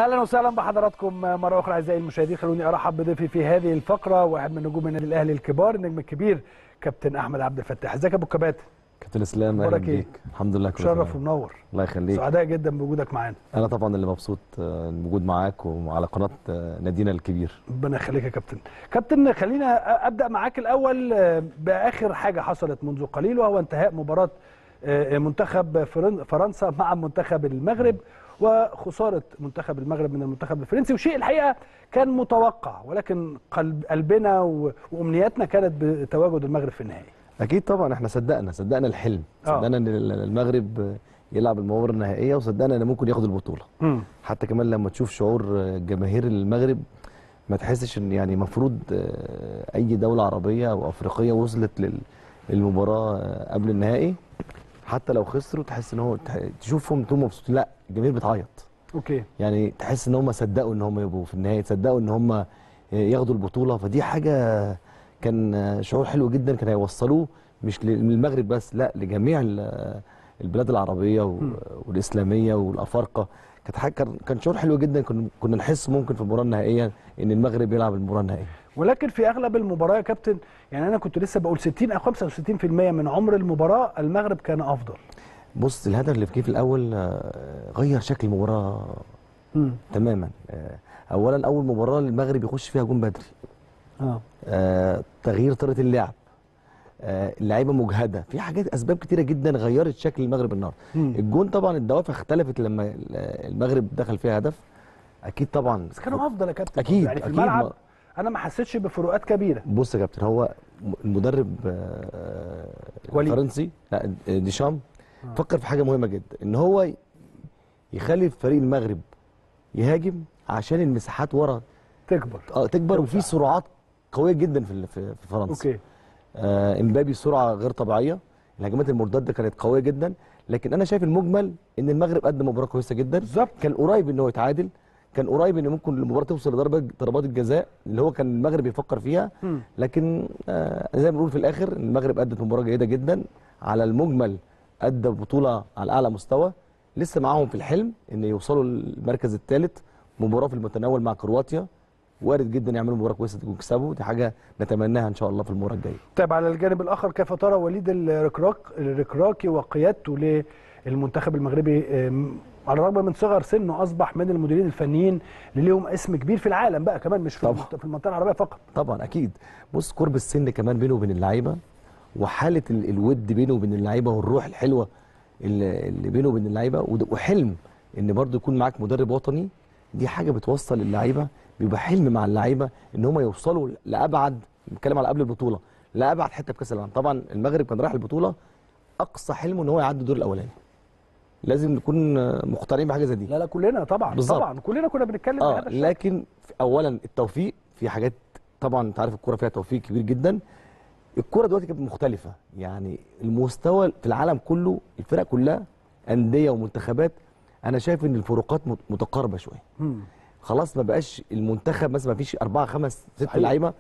اهلا وسهلا بحضراتكم مره اخرى اعزائي المشاهدين خلوني ارحب بضيفي في هذه الفقره واحد من نجوم النادي الاهلي الكبار النجم الكبير كابتن احمد عبد الفتاح ازيك يا ابو الكباتن كابتن اسلام اهلا أخبارك إيه؟ بيك الحمد لله كله مشرف تمام. ومنور الله يخليك سعداء جدا بوجودك معانا انا طبعا اللي مبسوط آه، الموجود معاك وعلى قناه آه، نادينا الكبير ربنا يخليك يا كابتن كابتن خلينا أ- ابدا معاك الاول آه، باخر حاجه حصلت منذ قليل وهو انتهاء مباراه آه، منتخب فرن- فرنسا مع منتخب المغرب وخساره منتخب المغرب من المنتخب الفرنسي وشيء الحقيقه كان متوقع ولكن قلب قلبنا و- وامنياتنا كانت بتواجد المغرب في النهائي اكيد طبعا احنا صدقنا صدقنا الحلم آه. صدقنا ان ال- المغرب آه، يلعب المباراه النهائيه وصدقنا ان ممكن ياخد البطوله مم. حتى كمان لما تشوف شعور آه، جماهير المغرب ما تحسش ان يعني المفروض اي دوله عربيه او افريقيه وصلت لل- للمباراه آه، قبل النهائي حتى لو خسروا تحس ان هو تح- تشوفهم انتم مبسوطين لا الجماهير بتعيط اوكي يعني تحس ان هم صدقوا ان هم يبقوا في النهايه صدقوا ان هم ياخدوا البطوله فدي حاجه كان شعور حلو جدا كان هيوصلوه مش للمغرب بس لا لجميع ال- البلاد العربيه و- والاسلاميه والافارقه كانت حاجه كان- كان شعور حلو جدا كنا كنا نحس ممكن في المباراه النهائيه ان المغرب يلعب المباراه النهائيه ولكن في اغلب المباراه يا كابتن يعني انا كنت لسه بقول 60 او 65% من عمر المباراه المغرب كان افضل بص الهدف اللي في جه في الاول آه، غير شكل المباراه امم تماما آه، اولا اول مباراه المغرب يخش فيها جون بدري اه آه، تغيير طريقه اللعب آه، اللعيبه مجهده في حاجات اسباب كتيره جدا غيرت شكل المغرب النهارده مم. الجون طبعا الدوافع اختلفت لما ال- المغرب دخل فيها هدف اكيد طبعا بس كانوا افضل يا كابتن أكيد، يعني في أكيد الملعب ما- انا ما حسيتش بفروقات كبيره بص يا كابتن هو م- المدرب آه، وليد. الفرنسي لا ديشام فكر في حاجه مهمه جدا ان هو ي- يخلي فريق المغرب يهاجم عشان المساحات ورا تكبر اه تكبر توسع. وفي سرعات قويه جدا في ال- في في فرنسا اوكي آه امبابي سرعه غير طبيعيه الهجمات المرتده كانت قويه جدا لكن انا شايف المجمل ان المغرب قدم مباراه كويسه جدا بالظبط كان قريب ان هو يتعادل كان قريب ان ممكن المباراه توصل لضربه ضربات الجزاء اللي هو كان المغرب يفكر فيها مم. لكن آه زي ما بنقول في الاخر المغرب ادت مباراه جيده جدا على المجمل ادى بطوله على اعلى مستوى لسه معاهم في الحلم ان يوصلوا للمركز الثالث مباراه في المتناول مع كرواتيا وارد جدا يعملوا مباراه كويسه ويكسبوا دي حاجه نتمناها ان شاء الله في المباراه الجايه طيب على الجانب الاخر كيف ترى وليد الركراك الركراكي وقيادته للمنتخب المغربي أم، على الرغم من صغر سنه اصبح من المديرين الفنيين اللي ليهم اسم كبير في العالم بقى كمان مش في طبعا. المنت- في المنطقه العربيه فقط طبعا اكيد بص قرب السن كمان بينه وبين اللعيبه وحاله ال- الود بينه وبين اللعيبه والروح الحلوه اللي اللي بينه وبين اللعيبه وده- وحلم ان برضو يكون معاك مدرب وطني دي حاجه بتوصل اللعيبه بيبقى حلم مع اللعيبه ان هم يوصلوا لابعد بنتكلم على قبل البطوله لابعد حته في كاس العالم طبعا المغرب كان رايح البطوله اقصى حلمه ان هو يعدي الدور الاولاني لازم نكون آه، مقتنعين بحاجه زي دي لا لا كلنا طبعا بالظبط. طبعا كلنا كنا بنتكلم اه بهذا الشكل. لكن في- اولا التوفيق في حاجات طبعا انت عارف الكوره فيها توفيق كبير جدا الكوره دلوقتي كانت مختلفه يعني المستوى في العالم كله الفرق كلها انديه ومنتخبات انا شايف ان الفروقات مت- متقاربه شويه مم. خلاص ما بقاش المنتخب مثلا ما فيش اربعه خمس ست صحيح. لعيبه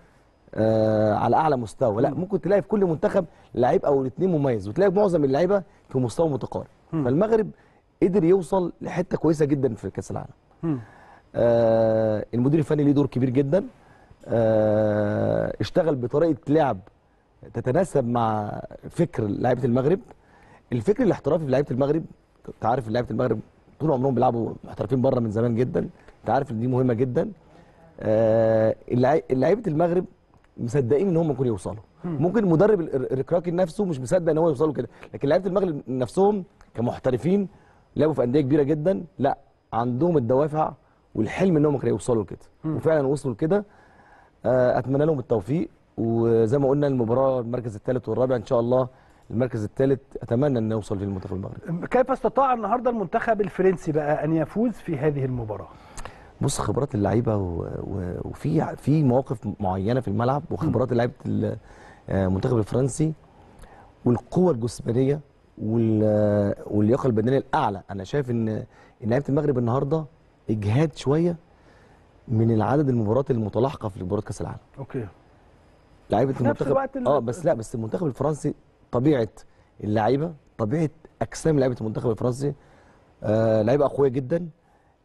آه على اعلى مستوى لا مم. ممكن تلاقي في كل منتخب لعيب او اثنين مميز وتلاقي معظم اللعيبه في مستوى متقارب مم. فالمغرب قدر يوصل لحته كويسه جدا في كاس العالم مم. آه المدير الفني ليه دور كبير جدا آه اشتغل بطريقه لعب تتناسب مع فكر لعيبه المغرب الفكر الاحترافي في لعيبه المغرب انت عارف لعيبه المغرب طول عمرهم بيلعبوا محترفين بره من زمان جدا انت عارف ان دي مهمه جدا آه اللعي- لعيبه المغرب مصدقين ان هم ممكن يوصلوا ممكن المدرب ال- الركراكي نفسه مش مصدق ان هو يوصلوا كده لكن لعيبه المغرب نفسهم كمحترفين لعبوا في انديه كبيره جدا لا عندهم الدوافع والحلم انهم كانوا يوصلوا لكده وفعلا وصلوا لكده آه، اتمنى لهم التوفيق وزي ما قلنا المباراه المركز الثالث والرابع ان شاء الله المركز الثالث اتمنى ان نوصل في المنتخب المغربي كيف استطاع النهارده المنتخب الفرنسي بقى ان يفوز في هذه المباراه بص خبرات اللعيبه و- و- وفي في مواقف معينه في الملعب وخبرات لعيبه ال- آه، المنتخب الفرنسي والقوه الجسمانيه وال- واللياقه البدنيه الاعلى انا شايف ان ان لعيبه المغرب النهارده اجهاد شويه من العدد المباريات المتلاحقه في مباراه كاس العالم اوكي لعيبه في نفس المنتخب الوقت ال- اه بس لا بس المنتخب الفرنسي طبيعه اللعيبه طبيعه اجسام لعيبه المنتخب الفرنسي آه لعيبه اقوياء جدا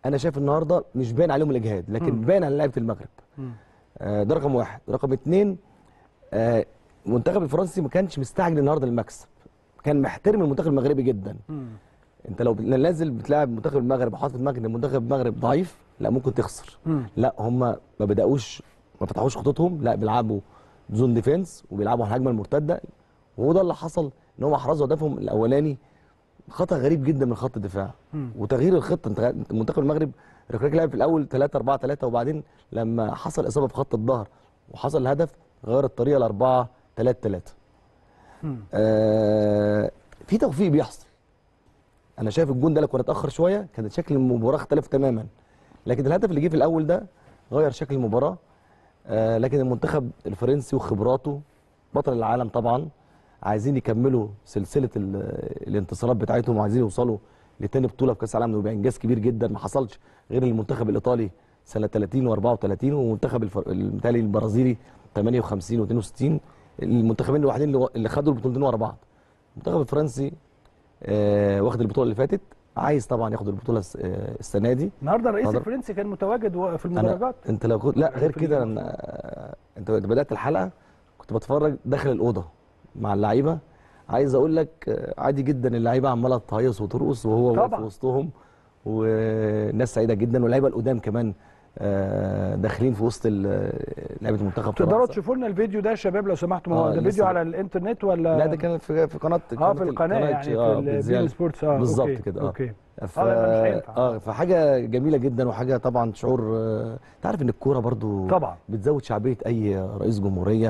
انا شايف النهارده مش باين عليهم الاجهاد لكن مم. باين على لعيبه المغرب مم. آه، ده رقم واحد رقم اتنين آه، المنتخب الفرنسي ما كانش مستعجل النهارده للمكسب كان محترم المنتخب المغربي جدا مم. انت لو نازل بتلاعب منتخب المغرب وحاطط في دماغك ان منتخب المغرب ضعيف لا ممكن تخسر مم. لا هم ما بداوش ما فتحوش خطوطهم لا بيلعبوا زون ديفense وبيلعبوا على الهجمه المرتده وهو ده اللي حصل ان هم احرزوا هدفهم الاولاني خطا غريب جدا من خط الدفاع مم. وتغيير الخطه انت انت منتخب المغرب ركراك لعب في الاول 3 4 3 وبعدين لما حصل اصابه في خط الظهر وحصل الهدف غير الطريقه ل 4 3 3 مم. آه في توفيق بيحصل انا شايف الجون ده لو كان اتاخر شويه كانت شكل المباراه اختلف تماما لكن الهدف اللي جه في الاول ده غير شكل المباراه آه لكن المنتخب الفرنسي وخبراته بطل العالم طبعا عايزين يكملوا سلسله ال- الانتصارات بتاعتهم وعايزين يوصلوا لتاني بطوله في كاس العالم ويبقى انجاز كبير جدا ما حصلش غير المنتخب الايطالي سنه 30 و34 ومنتخب الفر... المثالي البرازيلي 58 و62 المنتخبين الوحيدين اللي- اللي خدوا البطولتين ورا بعض المنتخب الفرنسي آه واخد البطوله اللي فاتت عايز طبعا ياخد البطوله الس- آه، السنه دي النهارده الرئيس اتفضل. الفرنسي كان متواجد و- في انا المدرجات انت لو كنت لا غير في كده اليوم. انا انت بدات الحلقه كنت بتفرج داخل الاوضه مع اللعيبه عايز اقول لك آه، عادي جدا اللعيبه عماله تهيص وترقص وهو واقف طبعا. وسطهم وناس سعيده جدا واللعيبه القدام كمان آه، داخلين في وسط ال- لعيبه المنتخب تقدروا فرنسا. تشوفوا لنا الفيديو ده يا شباب لو سمحتوا ما هو آه، ده لسه فيديو ب- على الانترنت ولا لا ده كانت في في قناه اه في القناه يعني في اه البي بتذيع. سبورتس اه بالظبط أوكي، كده اه اوكي ف... آه، لا، مش هينفع. اه فحاجه جميله جدا وحاجه طبعا شعور آه، انت عارف ان الكوره برضو طبعا بتزود شعبيه اي رئيس جمهوريه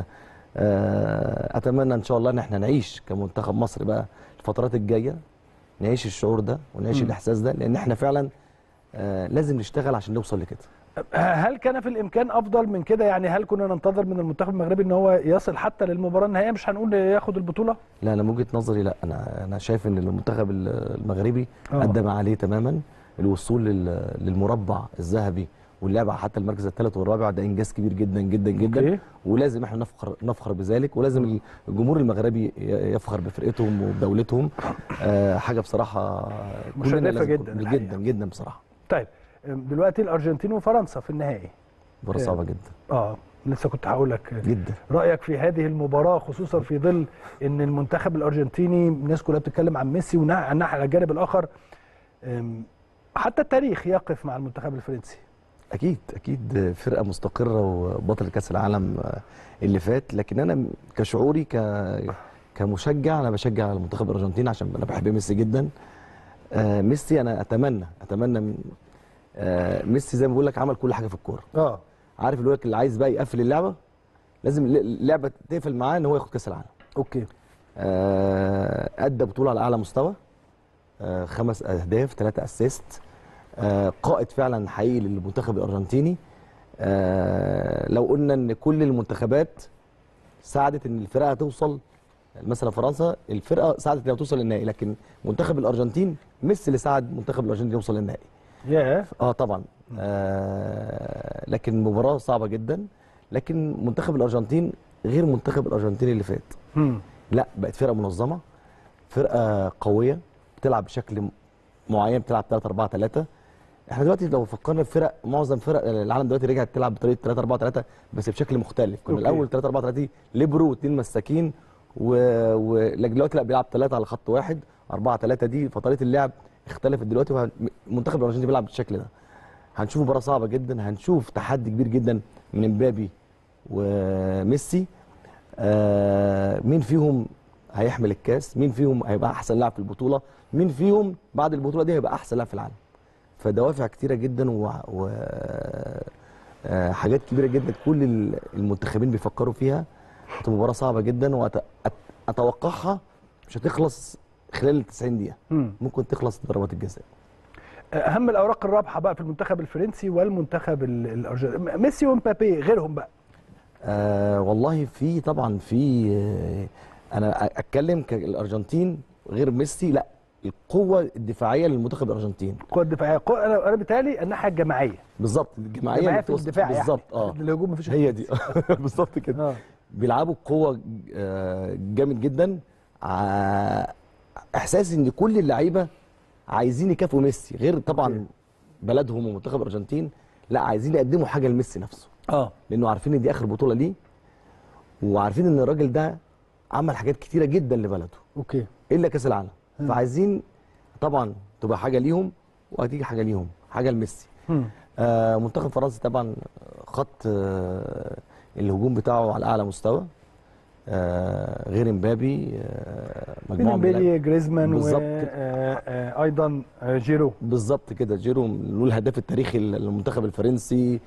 آه، اتمنى ان شاء الله ان احنا نعيش كمنتخب مصر بقى الفترات الجايه نعيش الشعور ده ونعيش مم. الاحساس ده لان احنا فعلا آه، لازم نشتغل عشان نوصل لكده هل كان في الامكان افضل من كده يعني هل كنا ننتظر من المنتخب المغربي ان هو يصل حتى للمباراه النهائيه مش هنقول ياخد البطوله لا انا من وجهه نظري لا انا انا شايف ان المنتخب المغربي آه. ادى ما عليه تماما الوصول لل- للمربع الذهبي واللعب حتى المركز الثالث والرابع ده انجاز كبير جدا جدا جدا أوكي. ولازم احنا نفخر نفخر بذلك ولازم الجمهور المغربي ي- يفخر بفرقتهم وبدولتهم آه حاجه بصراحه كلنا مشرفة لازم- جدا الحقيقة. جدا جدا بصراحه طيب دلوقتي الارجنتين وفرنسا في النهائي مباراه إيه. صعبه جدا اه لسه كنت هقول لك جدا رايك في هذه المباراه خصوصا في ظل ان المنتخب الارجنتيني الناس كلها بتتكلم عن ميسي ونح على الجانب الاخر أم، حتى التاريخ يقف مع المنتخب الفرنسي اكيد اكيد فرقه مستقره وبطل كاس العالم اللي فات لكن انا كشعوري ك كمشجع انا بشجع المنتخب الارجنتيني عشان انا بحب ميسي جدا آه، ميسي انا اتمنى اتمنى من آه، ميسي زي ما بقول لك عمل كل حاجه في الكوره اه عارف اللي يقول لك اللي عايز بقى يقفل اللعبه لازم اللعبه تقفل معاه ان هو ياخد كاس العالم اوكي آه، ادى بطوله على اعلى مستوى آه، خمس اهداف ثلاثه اسيست آه، قائد فعلا حقيقي للمنتخب الارجنتيني آه، لو قلنا ان كل المنتخبات ساعدت ان الفرقه توصل مثلا فرنسا الفرقه ساعدت انها توصل للنهائي لكن منتخب الارجنتين ميسي اللي ساعد منتخب الارجنتين يوصل للنهائي ياه اه طبعا آه لكن مباراه صعبه جدا لكن منتخب الارجنتين غير منتخب الارجنتين اللي فات مم. لا بقت فرقه منظمه فرقه قويه بتلعب بشكل م- معين بتلعب 3 4 3 احنا دلوقتي لو فكرنا في فرق معظم فرق العالم دلوقتي رجعت تلعب بطريقه 3 4 3 بس بشكل مختلف كنا أوكي. الاول 3 4 3 دي ليبرو واثنين مساكين و... و... لكن دلوقتي لا بيلعب ثلاثه على خط واحد 4 3 دي فطريقه اللعب اختلفت دلوقتي وه... منتخب الارجنتين بيلعب بالشكل ده هنشوف مباراه صعبه جدا هنشوف تحدي كبير جدا من امبابي وميسي آه مين فيهم هيحمل الكاس مين فيهم هيبقى احسن لاعب في البطوله مين فيهم بعد البطوله دي هيبقى احسن لاعب في العالم فدوافع كتيره جدا و, و... آه حاجات كبيره جدا كل ال- المنتخبين بيفكروا فيها هتبقى مباراه صعبه جدا واتوقعها مش هتخلص خلال ال 90 دقيقه مم. ممكن تخلص ضربات الجزاء اهم الاوراق الرابحه بقى في المنتخب الفرنسي والمنتخب ال- الارجنتيني ميسي ومبابي غيرهم بقى آه والله في طبعا في آه انا اتكلم كالارجنتين غير ميسي لا القوه الدفاعيه للمنتخب الارجنتين القوه الدفاعيه قوة- انا انا بيتهيألي الناحيه الجماعيه بالظبط الجماعيه الجماعيه اللي في بتوصل- الدفاع بالظبط يعني. اه الهجوم مفيش هي دي بالظبط كده اه بيلعبوا بقوه آه، جامد جدا ع- احساس ان كل اللعيبه عايزين يكافئوا ميسي غير أوكي. طبعا بلدهم ومنتخب الارجنتين لا عايزين يقدموا حاجه لميسي نفسه اه لانه عارفين ان دي اخر بطوله ليه وعارفين ان الراجل ده عمل حاجات كتيره جدا لبلده اوكي الا كاس العالم مم. فعايزين طبعا تبقى حاجه ليهم وهتيجي حاجه ليهم حاجه لميسي مم. آه منتخب فرنسا طبعا خط آه الهجوم بتاعه على اعلى مستوى آه غير امبابي آه مجموعه من اللعيبة. بيلي جريزمان بالظبط. وايضا جيرو بالظبط كده جيرو له الهداف التاريخي للمنتخب الفرنسي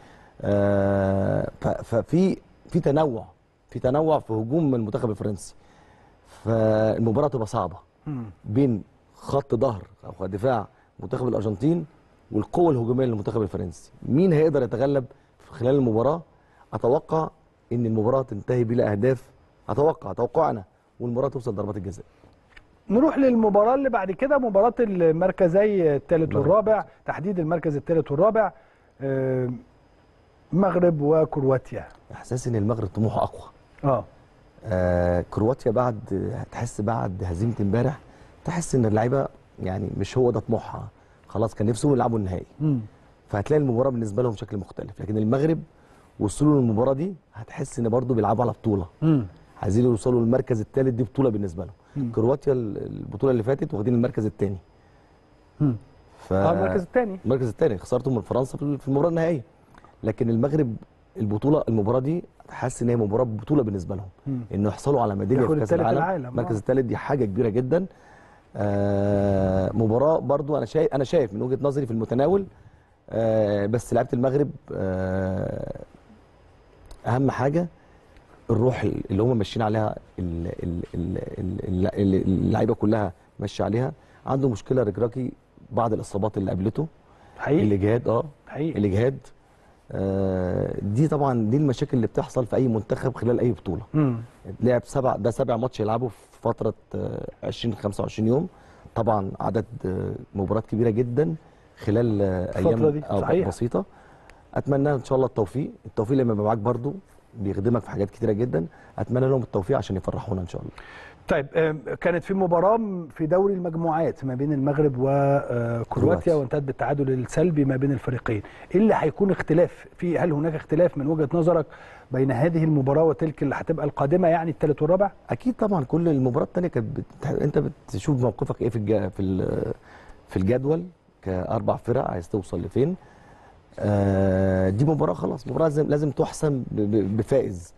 آه، ف- ففي في تنوع في تنوع في هجوم المنتخب الفرنسي فالمباراه تبقى صعبه مم. بين خط ظهر او دفاع منتخب الارجنتين والقوه الهجوميه للمنتخب الفرنسي مين هيقدر يتغلب في خلال المباراه اتوقع ان المباراه تنتهي بلا اهداف اتوقع توقعنا والمباراه توصل ضربات الجزاء نروح للمباراه اللي بعد كده مباراه المركزي الثالث والرابع تحديد المركز الثالث والرابع آه، المغرب وكرواتيا احساس ان المغرب طموحه اقوى اه آه كرواتيا بعد تحس بعد هزيمه امبارح تحس ان اللعيبه يعني مش هو ده طموحها خلاص كان نفسهم يلعبوا النهائي مم. فهتلاقي المباراه بالنسبه لهم شكل مختلف لكن المغرب وصلوا للمباراه دي هتحس ان برضو بيلعبوا على بطوله مم. عايزين يوصلوا للمركز الثالث دي بطوله بالنسبه لهم مم. كرواتيا البطوله اللي فاتت واخدين المركز الثاني مم. ف اه المركز الثاني المركز الثاني خسرتهم من فرنسا في في المباراه النهائيه لكن المغرب البطوله المباراه دي حاسس ان هي مباراه بطوله بالنسبه لهم مم. انه يحصلوا على ميداليه ياخد في كاس التالت العالم, العالم، المركز آه. الثالث دي حاجه كبيره جدا آه مباراه برضو انا شايف انا شايف من وجهه نظري في المتناول آه بس لعيبه المغرب آه اهم حاجه الروح اللي هم ماشيين عليها ال- ال- ال- ال- ال- اللعيبه كلها ماشيه عليها عنده مشكله رجراكي بعض الاصابات اللي قابلته حقيقي الاجهاد اه حقيقي الاجهاد آه دي طبعا دي المشاكل اللي بتحصل في اي منتخب خلال اي بطوله مم. لعب سبع ده سبع ماتش يلعبه في فتره آه، 20 25 يوم طبعا عدد آه، مباريات كبيره جدا خلال آه، الفترة ايام دي، آه، صحيح. بسيطه اتمنى ان شاء الله التوفيق التوفيق لما يبقى معاك برضو بيخدمك في حاجات كتيره جدا اتمنى لهم التوفيق عشان يفرحونا ان شاء الله طيب آم، كانت في مباراة في دوري المجموعات ما بين المغرب وكرواتيا كرواتيا. وانتهت بالتعادل السلبي ما بين الفريقين. ايه اللي هيكون اختلاف في هل هناك اختلاف من وجهة نظرك بين هذه المباراة وتلك اللي هتبقى القادمة يعني الثالث والرابع؟ اكيد طبعا كل المباريات الثانيه كانت بت... انت بتشوف موقفك ايه في الج... في ال... في الجدول كاربع فرق عايز توصل لفين آه دي مباراه خلاص مباراه لازم لازم تحسم ب... ب... بفائز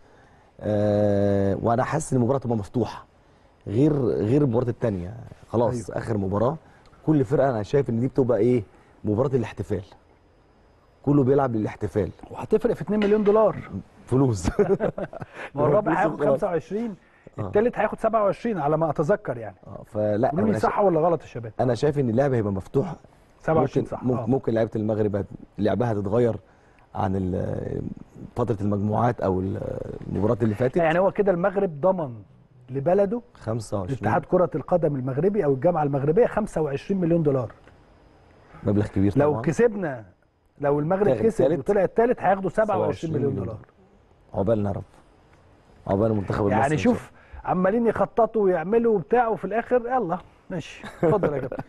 آه وانا حاسس ان المباراه تبقى مفتوحه غير غير المباريات الثانيه خلاص أيوة. أيوه. اخر مباراه كل فرقه انا شايف ان دي بتبقى ايه مباراه الاحتفال كله بيلعب للاحتفال وهتفرق في 2 مليون دولار فلوس ما هو الرابع فلوس هياخد وخلاص. 25 آه. الثالث هياخد 27 على ما اتذكر يعني آه، فلا قولوا لي أنا صح ولا غلط يا شباب؟ انا شايف ان اللعبه هيبقى مفتوح 27 ممكن صح ممكن, آه. ممكن لعيبه المغرب هت- لعبها هتتغير عن ال- فتره المجموعات او ال- المباريات اللي فاتت يعني هو كده المغرب ضمن لبلده 25 اتحاد كرة القدم المغربي او الجامعة المغربيه 25 مليون دولار مبلغ كبير لو طبعا كسبنا لو المغرب تاخد كسب تالت. وطلع الثالث هياخدوا 27 27 مليون مليون دولار عقبالنا يا رب عقبال المنتخب المصري يعني إن شاء شوف عمالين يخططوا ويعملوا وبتاع وفي الاخر يلا ماشي اتفضل يا كابتن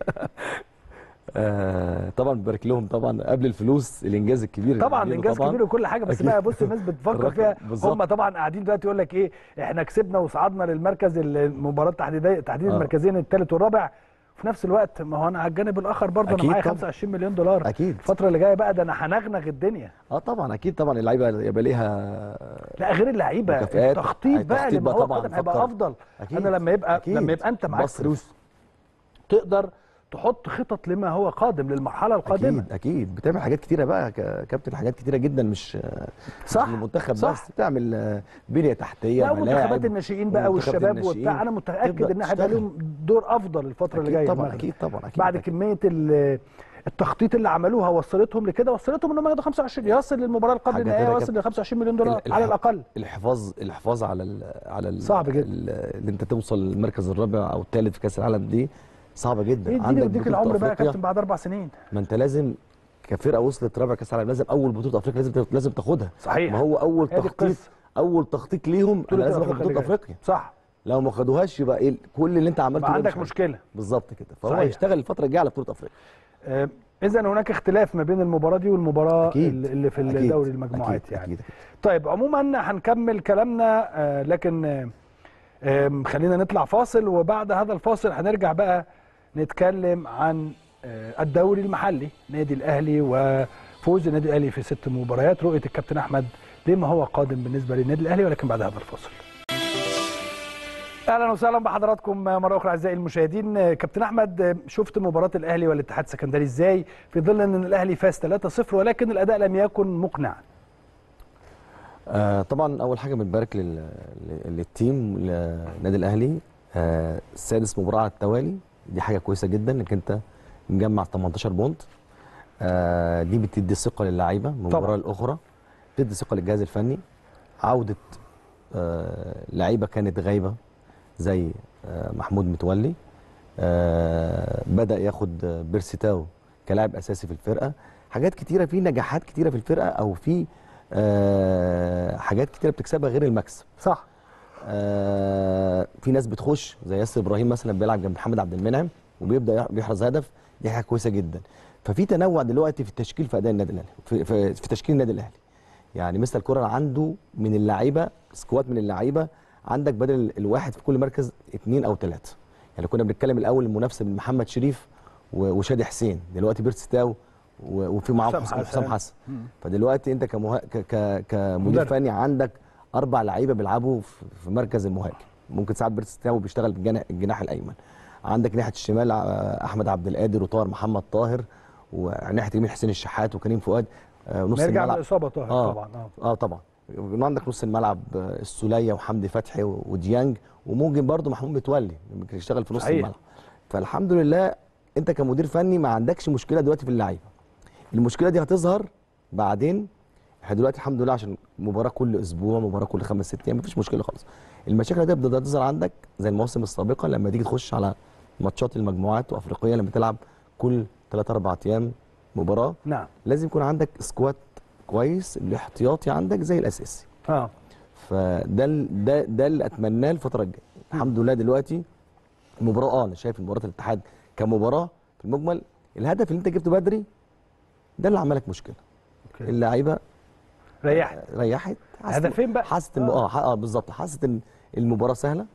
آه طبعا ببارك لهم طبعا قبل الفلوس الانجاز الكبير اللي طبعا عاملينه انجاز طبعاً. كبير وكل حاجه بس أكيد. بقى بص الناس بتفكر الرقم فيها بالظبط. هم طبعا قاعدين دلوقتي يقول لك ايه احنا كسبنا وصعدنا للمركز المباراه تحديديه تحديد آه. المركزين الثالث والرابع في نفس الوقت ما هو انا على الجانب الاخر برضه انا أكيد معايا طبعاً. 25 مليون دولار اكيد الفتره اللي جايه بقى ده انا هنغنغ الدنيا اه طبعا اكيد طبعا اللعيبه يبقى ليها لا غير اللعيبه مكافآت. التخطيط بقى التخطيط لما بقى هو طبعاً القدم هيبقى فكر. افضل أكيد. انا لما يبقى أكيد. لما يبقى انت معاك بصرف. فلوس تقدر تحط خطط لما هو قادم للمرحله القادمه اكيد اكيد بتعمل حاجات كتيره بقى ك- كابتن حاجات كتيره جدا مش صح مش المنتخب صح. بس بتعمل آه، بنيه تحتيه لا ملاعب منتخبات الناشئين بقى ومنتخبات والشباب الناشئين وبتاع انا متاكد تبدأ ان هيبقى تشتغل. لهم دور افضل الفتره اللي اكيد جايه طبعا المغرب. اكيد طبعا اكيد بعد أكيد. كميه ال- التخطيط اللي عملوها وصلتهم لكده وصلتهم انهم ياخدوا 25 يصل للمباراه القبل حاجة النهائيه كده يصل كده. ل 25 مليون دولار ال- على الح- الاقل الحفاظ الحفاظ على ال على ال صعب جدا. ال- اللي انت توصل للمركز الرابع او الثالث في كاس العالم دي صعبه جدا ايه اديني وديك بطولة العمر بقى يا أفريقيا، كابتن بعد اربع سنين ما انت لازم كفرقه وصلت رابع كاس العالم لازم اول بطوله افريقيا لازم لازم تاخدها صحيح ما هو اول هي دي تخطيط القصة. اول تخطيط ليهم انا بطولة لازم اخد أفريقيا بطوله اللي جاية. افريقيا صح لو ما خدوهاش يبقى ايه كل اللي انت عملته يبقى ده عندك مش عارف. مشكله بالظبط كده فهو صحيح. هيشتغل الفتره الجايه على بطوله افريقيا آه، اذا هناك اختلاف ما بين المباراه دي والمباراه أكيد. اللي في أكيد. دوري المجموعات أكيد. يعني أكيد. طيب عموما هنكمل كلامنا آه، لكن آه، آم، خلينا نطلع فاصل وبعد هذا الفاصل هنرجع بقى نتكلم عن آه، الدوري المحلي نادي الاهلي وفوز النادي الاهلي في ست مباريات رؤيه الكابتن احمد لما هو قادم بالنسبه للنادي الاهلي ولكن بعد هذا الفاصل اهلا وسهلا بحضراتكم مره اخرى اعزائي المشاهدين كابتن احمد شفت مباراه الاهلي والاتحاد السكندري ازاي في ظل ان الاهلي فاز 3-0 ولكن الاداء لم يكن مقنعا آه طبعا اول حاجه بنبارك لل- لل- للتيم للنادي الاهلي آه سادس مباراه على التوالي دي حاجه كويسه جدا انك انت مجمع 18 بونت آه دي بتدي ثقه للعيبه من طبعاً. المباراه الاخرى بتدي ثقه للجهاز الفني عوده آه لعيبه كانت غايبه زي آه محمود متولي آه بدا ياخد آه، بيرسيتاو كلاعب اساسي في الفرقه حاجات كتيره في نجاحات كتيره في الفرقه او في آه حاجات كتيره بتكسبها غير المكسب صح آه في ناس بتخش زي ياسر ابراهيم مثلا بيلعب جنب محمد عبد المنعم وبيبدا يح- بيحرز هدف دي حاجه كويسه جدا ففي تنوع دلوقتي في التشكيل في اداء النادي الاهلي في, في, في تشكيل النادي الاهلي يعني مثل الكره عنده من اللعيبه سكواد من اللعيبه عندك بدل ال- الواحد في كل مركز اثنين او ثلاثه يعني كنا بنتكلم الاول المنافسه بين محمد شريف و- وشادي حسين دلوقتي بيرتس تاو و- وفي معاهم حسام حسام, حسن. حسام حسن مم. فدلوقتي انت كمه... ك... ك... كمدير مدرب. فني عندك اربع لعيبه بيلعبوا في في مركز المهاجم ممكن ساعات بيرتس تاو بيشتغل بالجناح الجناح الايمن عندك ناحيه الشمال آه، احمد عبد القادر وطاهر محمد طاهر وناحيه اليمين حسين الشحات وكريم فؤاد آه، نص ما يرجع من الملعب الاصابه طاهر آه. طبعا اه اه طبعا عندك نص الملعب آه، السوليه وحمدي فتحي و- وديانج وممكن برضو محمود متولي ممكن يشتغل في نص صحيح. الملعب فالحمد لله انت كمدير فني ما عندكش مشكله دلوقتي في اللعيبه المشكله دي هتظهر بعدين احنا دلوقتي الحمد لله عشان مباراه كل اسبوع مباراه كل خمس ست ايام مفيش مشكله خالص المشاكل هتبدا تظهر عندك زي المواسم السابقه لما تيجي تخش على ماتشات المجموعات وافريقيه لما تلعب كل 3 4 ايام مباراه نعم لازم يكون عندك سكواد كويس الاحتياطي عندك زي الاساسي اه فده ال- ده ده اللي اتمناه الفتره الجايه الحمد لله دلوقتي المباراه اه انا شايف مباراه الاتحاد كمباراه في المجمل الهدف اللي انت جبته بدري ده اللي عمل لك مشكله اوكي اللعيبه ريحت ريحت حست- هدفين بقى حست الم... اه ح- اه بالظبط حست ان المباراه سهله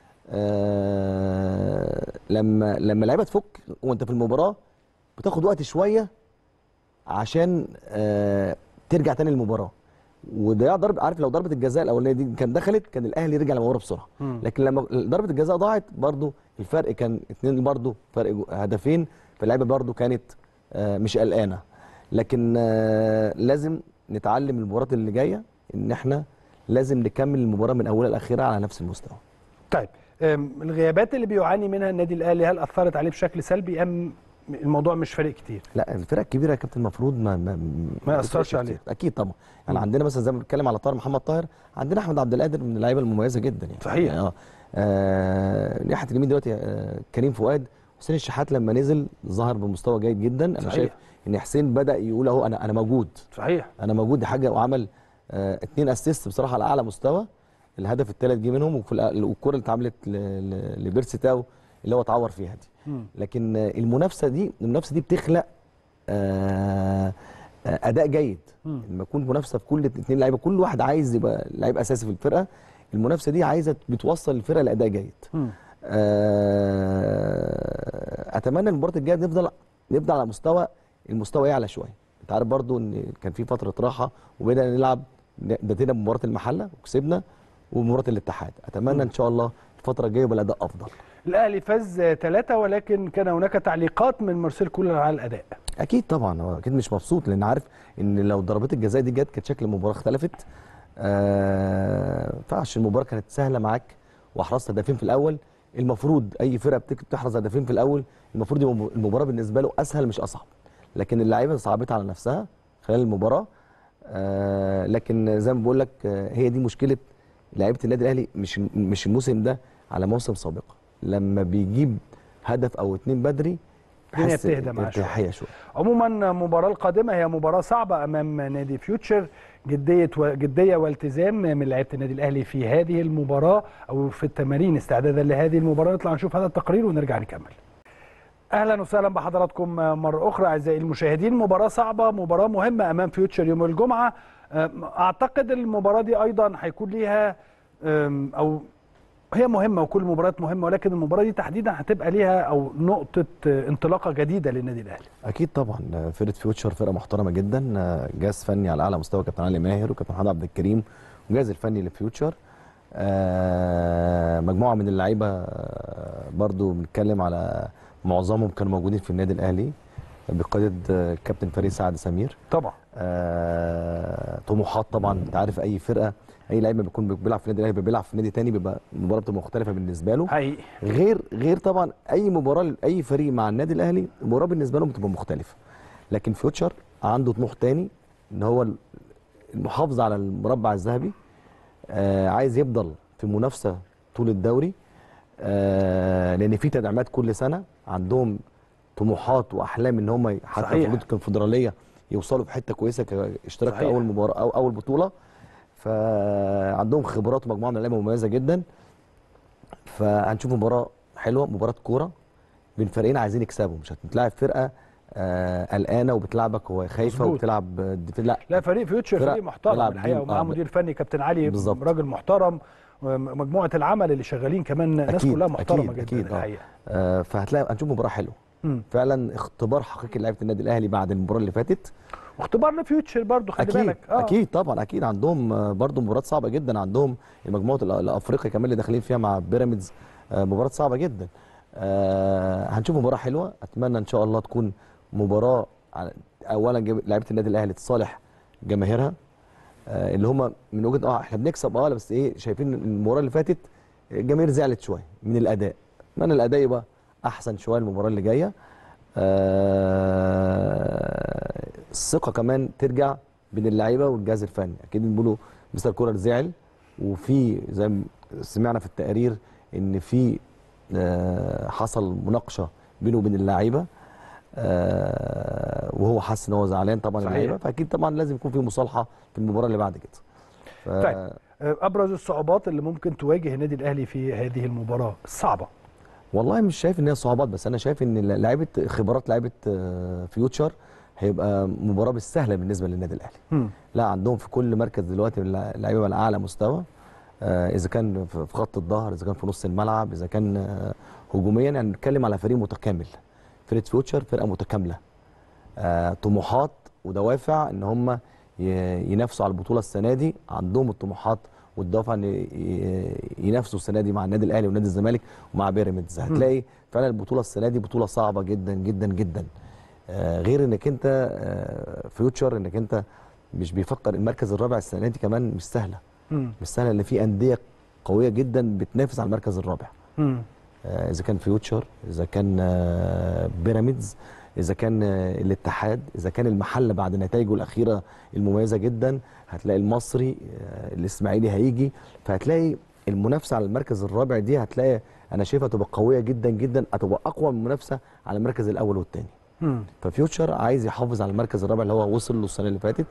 آه لما لما اللعيبه تفك وانت في المباراه بتاخد وقت شويه عشان آه ترجع تاني للمباراه وده ضرب عارف لو ضربه الجزاء الاولانيه دي كان دخلت كان الاهلي رجع للمباراه بسرعه مم. لكن لما ضربه الجزاء ضاعت برضو الفرق كان اتنين برضو فرق جو- هدفين فاللعيبه برضو كانت آه مش قلقانه لكن آه لازم نتعلم من المباريات اللي جايه ان احنا لازم نكمل المباراه من اولها لاخرها على نفس المستوى طيب أم، الغيابات اللي بيعاني منها النادي الاهلي هل اثرت عليه بشكل سلبي ام الموضوع مش فارق كتير لا الفرق الكبيره يا كابتن المفروض ما ما, ما بتفرقش يأثرش كتير. عليه. اكيد طبعا يعني مم. عندنا مثلا زي ما بنتكلم على طاهر محمد طاهر عندنا احمد عبد القادر من اللعيبه المميزه جدا يعني صحيح. يعني اه, آه ناحيه اليمين دلوقتي آه كريم فؤاد حسين الشحات لما نزل ظهر بمستوى جيد جدا انا صحيح. شايف ان حسين بدا يقول اهو انا انا موجود صحيح انا موجود دي حاجه وعمل آه اتنين اسيست بصراحه على اعلى مستوى الهدف الثالث جه منهم وفي الأ- والكره اللي اتعملت ل- ل- لبيرسي تاو اللي هو اتعور فيها دي مم. لكن آه، المنافسه دي المنافسه دي بتخلق آه، آه، اداء جيد مم. لما يكون منافسه في كل اثنين لعيبه كل واحد عايز يبقى لعيب اساسي في الفرقه المنافسه دي عايزه بتوصل الفرقه لاداء جيد مم. آه، اتمنى المباراه الجايه نفضل نبدا على مستوى المستوى يعلى شويه انت عارف برضو ان كان في فتره راحه وبدأنا نلعب بدينا بمباراه المحله وكسبنا ومباراه الاتحاد اتمنى ان شاء الله الفتره الجايه يبقى الاداء افضل الاهلي فاز ثلاثة ولكن كان هناك تعليقات من مارسيل كولر على الاداء اكيد طبعا هو اكيد مش مبسوط لان عارف ان لو ضربات الجزاء دي جت كانت شكل المباراه اختلفت آه فعش المباراه كانت سهله معاك واحرزت هدفين في الاول المفروض اي فرقه بتك- بتحرز هدفين في الاول المفروض يبقى المباراه بالنسبه له اسهل مش اصعب لكن اللعيبه صعبتها على نفسها خلال المباراه آه لكن زي ما بقول لك آه هي دي مشكله لعيبه النادي الاهلي مش مش الموسم ده على موسم سابقه لما بيجيب هدف او اتنين بدري الدنيا بحس بتهدى معاه شوية. ارتياحيه شويه عموما المباراة القادمة هي مباراة صعبة أمام نادي فيوتشر جدية و... جدية والتزام من لعيبة النادي الأهلي في هذه المباراة أو في التمارين استعدادا لهذه المباراة نطلع نشوف هذا التقرير ونرجع نكمل. اهلا وسهلا بحضراتكم مره اخرى اعزائي المشاهدين مباراه صعبه مباراه مهمه امام فيوتشر يوم الجمعه اعتقد المباراه دي ايضا هيكون ليها او هي مهمه وكل مباريات مهمه ولكن المباراه دي تحديدا هتبقى ليها او نقطه انطلاقه جديده للنادي الاهلي اكيد طبعا فرقه فيوتشر فرقه محترمه جدا جهاز فني على اعلى مستوى كابتن علي ماهر وكابتن محمد عبد الكريم والجهاز الفني لفيوتشر مجموعه من اللعيبه برضو بنتكلم على معظمهم كانوا موجودين في النادي الاهلي بقياده الكابتن فريد سعد سمير طبعا آه، طموحات طبعا انت عارف اي فرقه اي لعيب ما بيكون بيلعب في النادي الاهلي بيلعب في نادي تاني بيبقى المباراه بتبقى مختلفه بالنسبه له حقيقي غير غير طبعا اي مباراه لاي فريق مع النادي الاهلي المباراه بالنسبه لهم بتبقى مختلفه لكن فيوتشر عنده طموح تاني ان هو المحافظه على المربع الذهبي آه عايز يفضل في منافسه طول الدوري آه لان في تدعيمات كل سنه عندهم طموحات واحلام ان هم حتى في بطوله الكونفدراليه يوصلوا في حته كويسه كاشتراك في اول مباراه او اول بطوله فعندهم خبرات ومجموعه من اللعيبه مميزه جدا فهنشوف مباراه حلوه مباراه كوره بين فريقين عايزين يكسبوا مش هتلاعب فرقه آه قلقانه وبتلعبك وخايفه وبتلعب لا لا فريق فيوتشر فريق محترم الحقيقه ومعاه مدير فني كابتن علي بالزبط. راجل محترم مجموعه العمل اللي شغالين كمان ناس كلها محترمه أكيد جدا أكيد الحقيقه آه فهتلاقي هنشوف مباراه حلوه مم. فعلا اختبار حقيقي لعيبه النادي الاهلي بعد المباراه اللي فاتت واختبار لفيوتشر برضه خلي أكيد بالك آه. اكيد طبعا اكيد عندهم برضه مباراه صعبه جدا عندهم المجموعه الافريقيا كمان اللي داخلين فيها مع بيراميدز مباراه صعبه جدا آه هنشوف مباراه حلوه اتمنى ان شاء الله تكون مباراه اولا لعيبه النادي الاهلي تصالح جماهيرها آه اللي هم من وجهه اه احنا بنكسب اه بس ايه شايفين المباراه اللي فاتت الجماهير زعلت شويه من الاداء اتمنى الاداء يبقى احسن شويه المباراه اللي جايه آه الثقه كمان ترجع بين اللعيبه والجهاز الفني اكيد بيقولوا مستر كولر زعل وفي زي ما سمعنا في التقارير ان في آه حصل مناقشه بينه وبين اللعيبه آه وهو حس ان هو زعلان طبعا اللعيبه فاكيد طبعا لازم يكون في مصالحه في المباراه اللي بعد كده ف... طيب ابرز الصعوبات اللي ممكن تواجه النادي الاهلي في هذه المباراه الصعبه والله مش شايف ان هي صعوبات بس انا شايف ان لعيبه خبرات لعيبه فيوتشر هيبقى مباراه مش سهله بالنسبه للنادي الاهلي م. لا عندهم في كل مركز دلوقتي اللعيبه على اعلى مستوى آه اذا كان في خط الظهر اذا كان في نص الملعب اذا كان آه هجوميا يعني بنتكلم على فريق متكامل فرقه فيوتشر فرقه متكامله آه طموحات ودوافع ان هم ينافسوا على البطوله السنه دي عندهم الطموحات والدافع ان ينافسوا السنه دي مع النادي الاهلي ونادي الزمالك ومع بيراميدز هتلاقي فعلا البطوله السنه دي بطوله صعبه جدا جدا جدا آه غير انك انت آه فيوتشر انك انت مش بيفكر المركز الرابع السنه دي كمان مش سهله مم. مش سهله لان في انديه قويه جدا بتنافس على المركز الرابع مم. آه اذا كان فيوتشر اذا كان بيراميدز اذا كان الاتحاد اذا كان المحله بعد نتائجه الاخيره المميزه جدا هتلاقي المصري الاسماعيلي هيجي فهتلاقي المنافسه على المركز الرابع دي هتلاقي انا شايفها تبقى قويه جدا جدا هتبقى اقوى من المنافسه على المركز الاول والثاني ففيوتشر عايز يحافظ على المركز الرابع اللي هو وصل له السنه اللي فاتت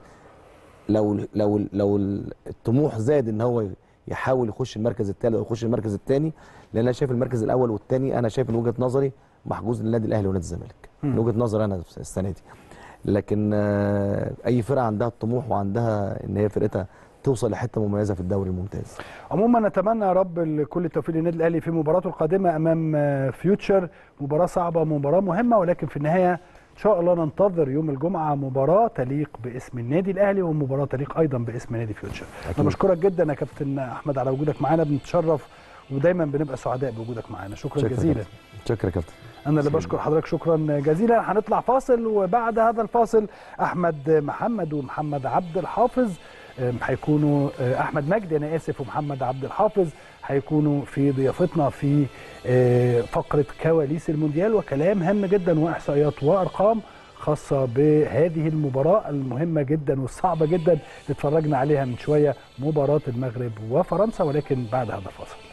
لو لو لو الطموح زاد ان هو يحاول يخش المركز الثالث او يخش المركز الثاني لان انا شايف المركز الاول والثاني انا شايف من وجهه نظري محجوز للنادي الاهلي ونادي الزمالك من وجهه نظري انا السنه دي لكن اي فرقه عندها الطموح وعندها ان هي فرقتها توصل لحته مميزه في الدوري الممتاز عموما نتمنى يا رب كل التوفيق للنادي الاهلي في مباراته القادمه امام فيوتشر مباراه صعبه مباراه مهمه ولكن في النهايه ان شاء الله ننتظر يوم الجمعه مباراه تليق باسم النادي الاهلي ومباراه تليق ايضا باسم نادي فيوتشر انا بشكرك جدا يا كابتن احمد على وجودك معانا بنتشرف ودايما بنبقى سعداء بوجودك معانا شكرا, شكرا جزيلا شكرا كابتن انا اللي بشكر حضرتك شكرا جزيلا هنطلع فاصل وبعد هذا الفاصل احمد محمد ومحمد عبد الحافظ هيكونوا احمد مجدي انا اسف ومحمد عبد الحافظ هيكونوا في ضيافتنا في فقره كواليس المونديال وكلام هام جدا واحصائيات وارقام خاصه بهذه المباراه المهمه جدا والصعبه جدا اللي اتفرجنا عليها من شويه مباراه المغرب وفرنسا ولكن بعد هذا الفاصل